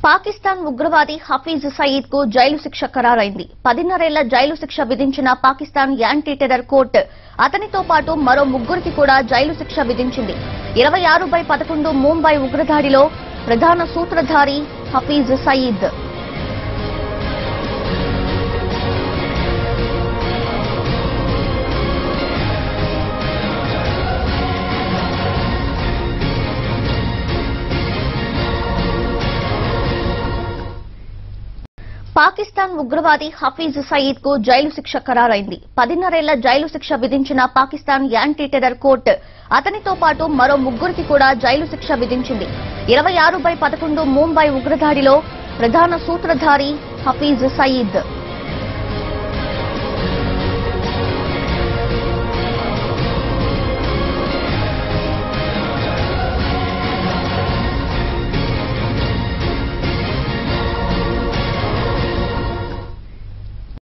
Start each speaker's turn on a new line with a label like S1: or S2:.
S1: పాకిస్తాన్ ఉగ్రవాది హఫీజ్ సయీద్ కు జైలు శిక్ష ఖరారైంది పదిన్నరేళ్ల జైలు శిక్ష విధించిన పాకిస్తాన్ యాంటీ టెర్రర్ కోర్టు అతనితో పాటు మరో ముగ్గురికి కూడా జైలు శిక్ష విధించింది ఇరవై ఆరు బై పదకొండు ముంబై ఉగ్రదాడిలో ప్రధాన సూత్రధారి హఫీజ్ సయీద్ పాకిస్తాన్ ఉగ్రవాది హఫీజ్ సయీద్ కు జైలు శిక్ష ఖరారైంది పదిన్నరేళ్ల జైలు శిక్ష విధించిన పాకిస్తాన్ యాంటీ టెర్రర్ కోర్టు అతనితో పాటు మరో ముగ్గురికి కూడా జైలు శిక్ష విధించింది ఇరవై ఆరు బై పదకొండు ముంబై ఉగ్రదాడిలో ప్రధాన సూత్రధారి హఫీజ్ సయీద్